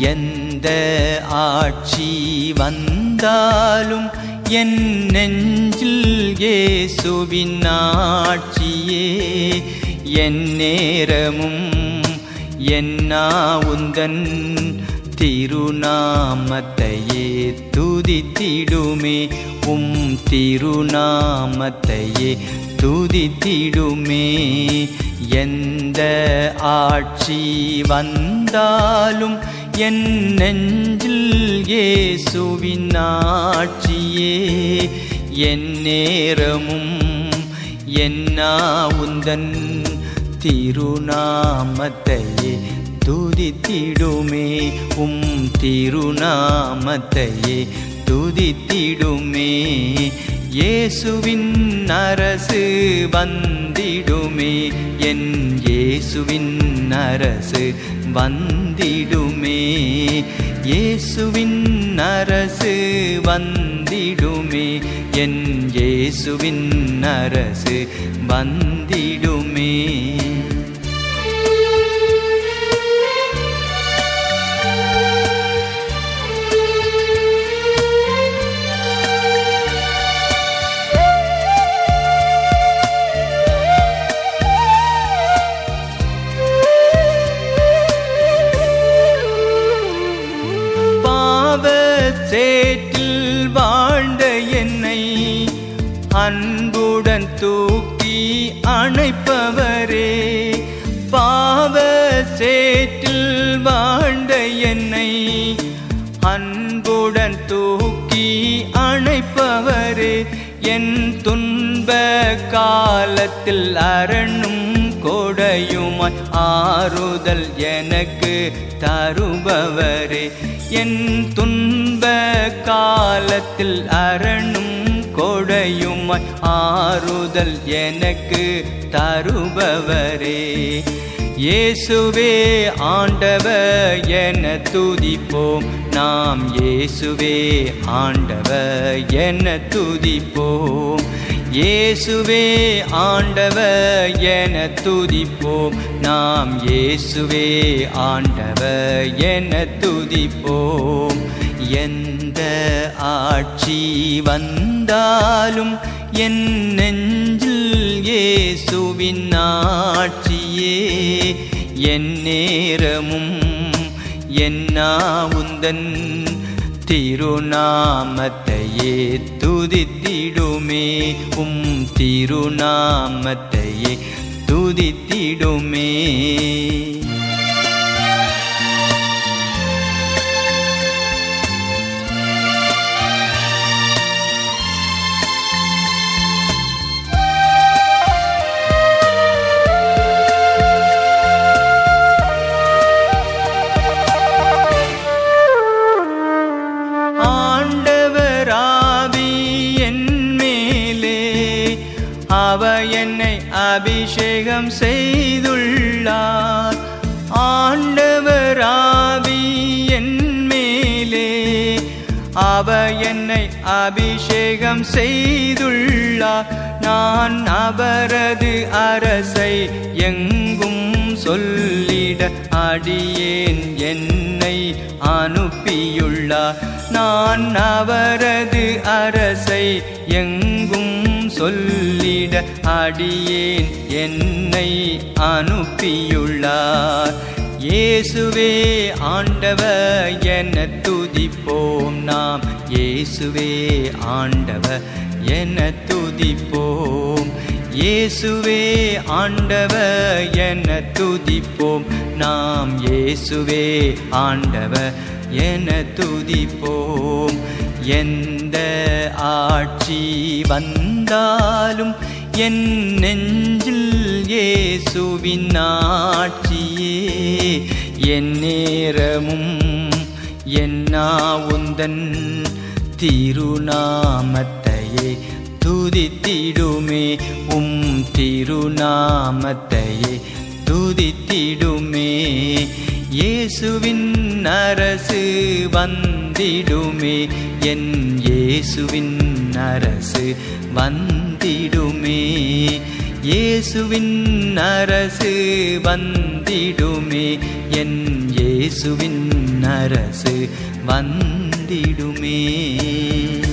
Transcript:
எந்த ஆட்சி வந்தாலும் என் நெஞ்சில் இயேசுவின் ஆட்சியே என் நேரமும் என்னா உந்தன் திருநாமத்தையே துதித்திடுமே உம் திருநாமத்தையே துதித்திடுமே எந்த ஆட்சி வந்தாலும் என் நெஞ்சில் இயேசுவின் ஆட்சியே என் நேரமும் என்னா உந்தன் திருநாமத்தையே துதித்திடுமே உம் திருநாமத்தையே துதித்திடுமே இயேசுவின் அரசு வந்திடுமே என் இயேசுவின் அரசு வந்திடுமே இயேசுவின் அரசு வந்திடுமே என் இயேசுவின் அரசு வந்திடுமே சேற்றில் வாழ்ந்த என்னை அன்புடன் தூக்கி அணைப்பவரே பாவ சேற்றில் வாழ்ந்த என்னை அன்புடன் தூக்கி அணைப்பவரே என் துன்ப காலத்தில் அரணும் கொடையுமாய் ஆறுதல் எனக்கு தருபவரே என் துன்ப காலத்தில் அரணும் கொடையுமாய் ஆறுதல் எனக்கு தருபவரே இயேசுவே ஆண்டவர் என துதிப்போம் நாம் இயேசுவே ஆண்டவர் என துதிப்போம் இயேசுவே ஆண்டவர் என துதிப்போம் நாம் இயேசுவே ஆண்டவர் என துதிப்போம் எந்த ஆட்சி வந்தாலும் என் நெஞ்சில் இயேசுவின் ஆட்சியே என் நேரமும் என்னா உந்தன் திருநாமத்தையே துதித்திடுமே உம் திருநாமத்தையே துதித்திடுமே ஆண்டவராவி என் மேலே அவ என்னை அபிஷேகம் செய்துள்ளார் ஆண்டவராவி என் மேலே அவ என்னை அபிஷேகம் செய்துள்ளார் நான் அவரது அரசை எங்கும் சொல்லிட அடியேன் என்னை அனுப்பியுள்ளார் நான் அவரது அரசை எங்கும் சொல்லிட அடியேன் என்னை அனுப்பியுள்ளார் இயேசுவே ஆண்டவர் என துதிப்போம் நாம் இயேசுவே ஆண்டவர் என துதிப்போம் இயேசுவே ஆண்டவர் என துதிப்போம் நாம் இயேசுவே ஆண்டவர் என துதிப்போம் எந்த ஆட்சி வந்தாலும் என் நெஞ்சில் இயேசுவின் ஆட்சியே என் நேரமும் என்னா உந்தன் திருநாமத்தையே துதித்திடுமே உம் திருநாமத்தையே துதித்திடுமே இயேசுவின் அரசு வந்திடுமே என் இயேசுவின் அரசு வந்திடுமே இயேசுவின் அரசு வந்திடுமே என் இயேசுவின் அரசு வந்திடுமே